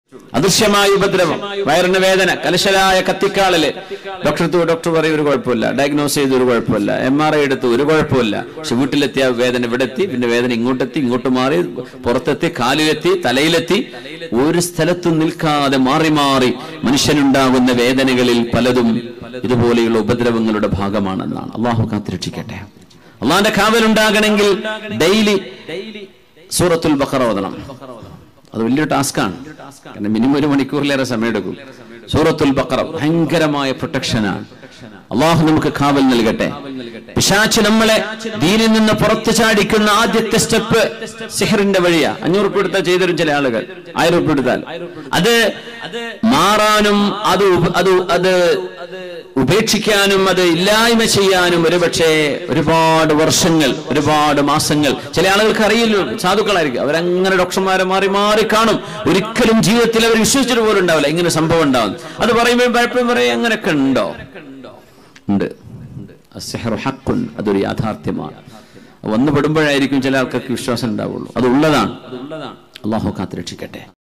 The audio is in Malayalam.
അദൃശ്യമായ ഉപദ്രവം വയറിന് വേദന കലശലായ കത്തിക്കാളല് ഡോക്ടർ അടുത്ത് പോയി ഡോക്ടർ പറയും ഒരു കുഴപ്പമില്ല ഡയഗ്നോസ് ചെയ്ത് ഒരു കുഴപ്പമില്ല എം ആർ ഐ എടുത്ത് ഒരു കുഴപ്പമില്ല പക്ഷെ വീട്ടിലെത്തിയ ആ വേദന ഇവിടെ എത്തി പിന്നെ വേദന ഇങ്ങോട്ടെത്തി ഇങ്ങോട്ട് മാറി പുറത്തെത്തി കാലിലെത്തി തലയിലെത്തി ഒരു സ്ഥലത്തും നിൽക്കാതെ മാറി മാറി മനുഷ്യനുണ്ടാകുന്ന വേദനകളിൽ പലതും ഇതുപോലെയുള്ള ഉപദ്രവങ്ങളുടെ ഭാഗമാണെന്നാണ് അള്ളാഹു കാത്തിരക്ഷിക്കട്ടെ അള്ളാന്റെ കാവലുണ്ടാകണമെങ്കിൽ ഡെയിലി സൂറത്തുൽ ബഖറ ഓതണം അത് വലിയൊരു ടാസ്ക്കാണ് കാരണം മിനിമം ഒരു മണിക്കൂറിലേറെ സമയമെടുക്കും സൂറത്തുൽ ബഖറ ഭയങ്കരമായ പ്രൊട്ടക്ഷനാണ് അള്ളാഹു നമുക്ക് കാവൽ നൽകട്ടെ പിശാച്ച് നമ്മളെ ദീനിൽ നിന്ന് പുറത്തു ചാടിക്കുന്ന ആദ്യത്തെ സ്റ്റെപ്പ് സിഹറിന്റെ വഴിയാ അഞ്ഞൂറ് ഉപ്പ് എടുത്താൽ ചെയ്തരും ചില ആളുകൾ ആയിരം ഉപ്പ് എടുത്താൽ അത് മാറാനും അത് ഉപ- അത് അത് ഉപേക്ഷിക്കാനും അത് ഇല്ലായ്മ ചെയ്യാനും ഒരുപക്ഷെ ഒരുപാട് വർഷങ്ങൾ ഒരുപാട് മാസങ്ങൾ ചില ആളുകൾക്ക് അറിയില്ലോ സാധുക്കളായിരിക്കും അവരങ്ങനെ ഡോക്ടർമാരെ മാറി മാറി കാണും ഒരിക്കലും ജീവിതത്തിൽ അവർ വിശ്വസിച്ചിട്ട് പോലും ഉണ്ടാവില്ല ഇങ്ങനെ സംഭവം ഉണ്ടാവും അത് പറയുമ്പോൾ പലപ്പോഴും പറയും അങ്ങനെയൊക്കെ ഉണ്ടോ ഉണ്ട് അസ്സഹറു ഹഖുൻ അതൊരു യാഥാർത്ഥ്യമാണ് വന്നു പെടുമ്പോഴായിരിക്കും ചില ആൾക്കാർക്ക് വിശ്വാസം ഉണ്ടാവുള്ളൂ അത് ഉള്ളതാണ് അള്ളാഹു കാത്തിരക്ഷിക്കട്ടെ